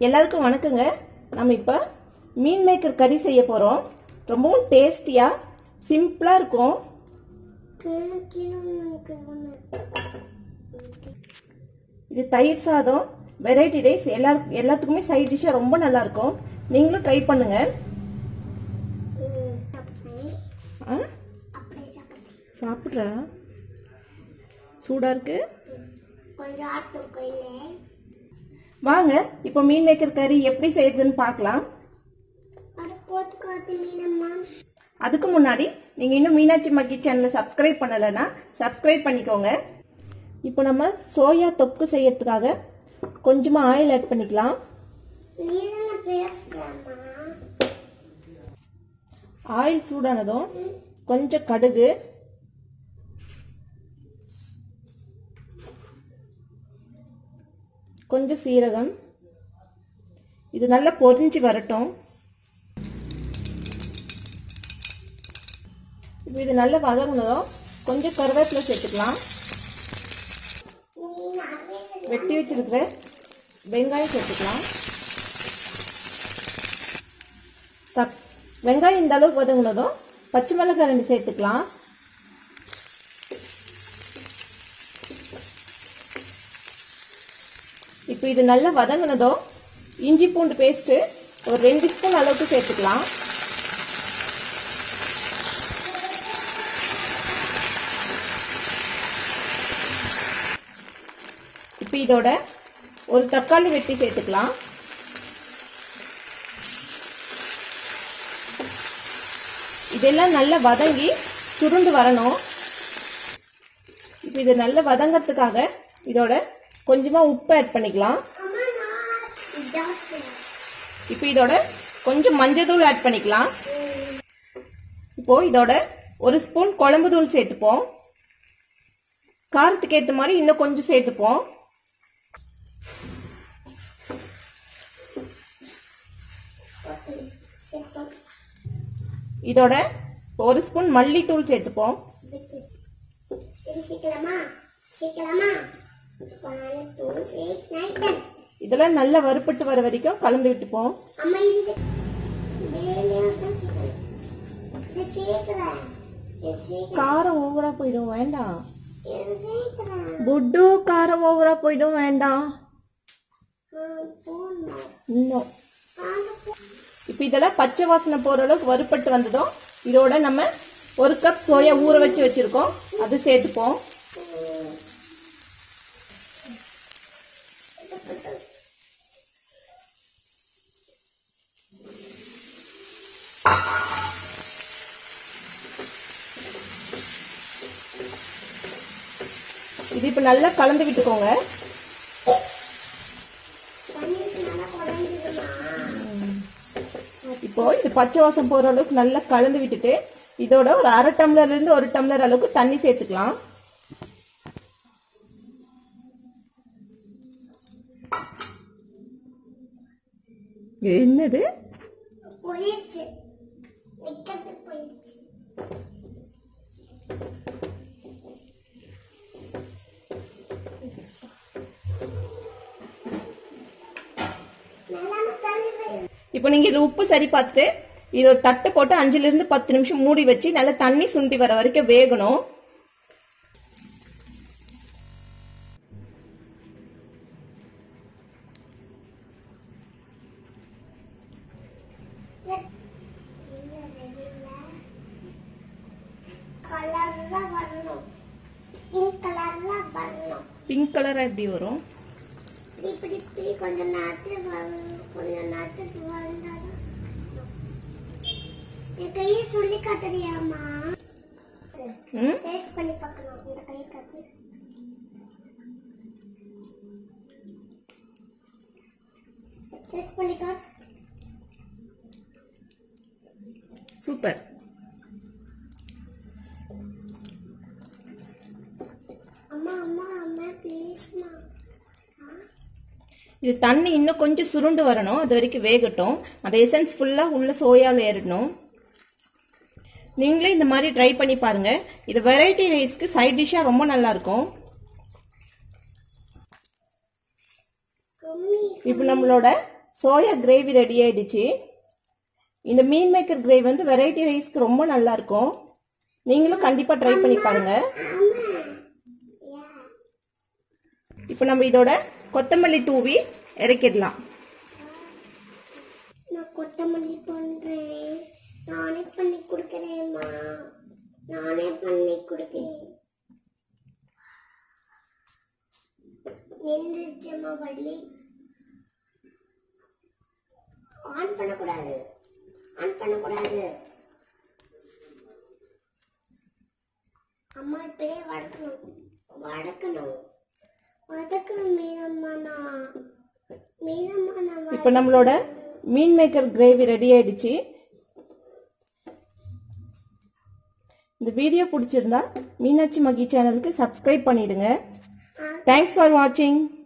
எல்லாருக்கும் வணக்கங்க நம்ம இப்போ மீன் மேக்கர் கறி செய்ய போகிறோம் ரொம்பவும் டேஸ்டியாக சிம்பிளாக இருக்கும் இது தயிர் சாதம் வெரைட்டி ரைஸ் எல்லா எல்லாத்துக்குமே சைட் டிஷ்ஷாக ரொம்ப நல்லா இருக்கும் நீங்களும் ட்ரை பண்ணுங்க ஆ சாப்பிட்றா சூடாக இருக்கு கொஞ்சம் ஆட்டும் கையில வாங்க இப்போ மீன் மேக்கர் கறி எப்படி செய்யறதுன்னு பார்க்கலாம் அது போட்டு காத்து மீனம்மா அதுக்கு முன்னாடி நீங்கள் இன்னும் மீனாட்சி மக்கி சேனலை சப்ஸ்கிரைப் பண்ணலைன்னா சப்ஸ்கிரைப் பண்ணிக்கோங்க இப்போ நம்ம சோயா தொக்கு செய்யறதுக்காக கொஞ்சமாக ஆயில் ஆட் பண்ணிக்கலாம் நீ தானே பேசலாமா ஆயில் சூடானதும் கொஞ்சம் கடுகு கொஞ்சம் சீரகம் இது நல்லா பொரிஞ்சு வரட்டும் இப்போ இது நல்லா வதங்கினதும் கொஞ்சம் கருவேப்பிலை சேர்த்துக்கலாம் நீ நிறைய வெட்டி வச்சிருக்கிற வெங்காயம் சேர்த்துக்கலாம் தப் வெங்காயம் இந்த அளவுக்கு வதங்கினதும் பச்சை மிளகாய் ரெண்டு சேர்த்துக்கலாம் இப்போ இது நல்லா வதங்கினதும் இஞ்சி பூண்டு பேஸ்ட்டு ஒரு ரெண்டு ஸ்பூன் அளவுக்கு சேர்த்துக்கலாம் இப்போ இதோட ஒரு தக்காளி வெட்டி சேர்த்துக்கலாம் இதெல்லாம் நல்லா வதங்கி சுருண்டு வரணும் இப்போ இது நல்லா வதங்கறதுக்காக இதோட கொஞ்சமா உப்பு ஆட் பண்ணிக்கலாம் அம்மா நான் ஜாஸ்தி இப்போ இதோட கொஞ்சம் மஞ்சள் ஆட் பண்ணிக்கலாம் இப்போ இதோட ஒரு ஸ்பூன் குழம்பு தூள் சேர்த்துப்போம் காரத்துக்கு ஏற்ற மாதிரி இன்னும் கொஞ்சம் சேர்த்துப்போம் ஓகே சேர்ப்போம் இதோட ஒரு ஸ்பூன் மல்லித்தூள் சேர்த்துப்போம் விட்டு இது சீக்கிரமா சீக்கிரமா one two eight nine ten இதெல்லாம் நல்லா வறுப்பட்டு வர வரைக்கும் கலந்து விட்டுப்போம் அம்மா இது சீ- டெய்லியும் தான் சீக்கிரம் இது சீக்கிரம் இது சீக்கிரம் காரம் ஓவரா போயிடும் வேண்டாம் இது சீக்கிரம் குட்டு காரம் ஓவரா போயிடும் வேண்டாம் ஆ, போடணும் இன்னும் ஆ, போ- இப்போ இதெல்லாம் பச்சை வாசனை போற அளவுக்கு வறுப்பட்டு வந்ததும் இதோட நம்ம ஒரு கப் சோயா ஊற வச்சு வச்சிருக்கோம் அது சேர்த்துப்போம் இது இப்போ நல்லா கலந்து விட்டுக்கோங்க தண்ணிக்கு நல்லா குறைஞ்சிருமா இப்போ இது பச்சை வாசம் போற அளவுக்கு நல்லா கலந்து விட்டுட்டு இதோட ஒரு அரை டம்ளர்ல இருந்து ஒரு டம்ளர் அளவுக்கு தண்ணி சேர்த்துக்கலாம் என்னது போயிடுச்சு நிக்கிறது போயிடுச்சு நல்லா தள்ளி வை. இப்போ நீங்க இது உப்பு சரி பார்த்துட்டு இது ஒரு தட்டு போட்டு அஞ்சுல இருந்து பத்து நிமிஷம் மூடி வச்சு நல்லா தண்ணி சுண்டி வர வரைக்கும் வேகணும் இல்ல, இல்ல. கலர்ல வரணும் பிங்க் கலர்ல வரணும் பிங்க் கலரா எப்படி வரும் இப்படி இப்படி கொஞ்சம் நேரத்துல வரணும் கொஞ்சம் நேரத்துக்கு வந்தாதான் என் கையை சொல்லி காட்டுறியாமா ம் டேஸ்ட் பண்ணி பார்க்கணும் இந்த கை காத்து டேஸ்ட் பண்ணி காட்டு சூப்பர் அம்மா அம்மா அம்மா ப்ளீஸ்மா இது தண்ணி இன்னும் கொஞ்சம் சுருண்டு வரணும் அது வரைக்கும் வேகட்டும் அந்த எசன்ஸ் ஃபுல்லா உள்ள சோயாவில் ஏறணும் நீங்களே இந்த மாதிரி ட்ரை பண்ணி பாருங்க இது வெரைட்டி ரைஸ்க்கு சைட் டிஷ்ஷா ரொம்ப நல்லா இருக்கும் கும்மி இப்போ நம்மளோட சோயா கிரேவி ரெடி ஆயிடுச்சு இந்த மீன் மேக்கர் கிரேவி வந்து வெரைட்டி ரைஸ்க்கு ரொம்ப நல்லா இருக்கும் நீங்களும் கண்டிப்பா ட்ரை பண்ணி பாருங்க இப்போ நம்ம இதோட கொத்தமல்லி தூவி இறக்கிடலாம் நான் கொத்தமல்லி பண்றேன் நானே பண்ணி கொடுக்கறேம்மா நானே பண்ணி கொடுக்கிறேன் நின்றுச்சம்மா வள்ளி ஆன் பண்ணக்கூடாது ஆன் பண்ணக்கூடாது அம்மா இப்பயே வதக்கணும் வதக்கணும் வதக்கணும் மீனம்மா நான் மீனம்மா நான் இப்போ நம்மளோட மீன் மேக்கர் கிரேவி ரெடி ஆயிடுச்சு இந்த வீடியோ பிடிச்சிருந்தா மீனாட்சி மகி சேனலுக்கு சப்ஸ்கிரைப் பண்ணிடுங்க தேங்க்ஸ் ஃபார் வாட்சிங்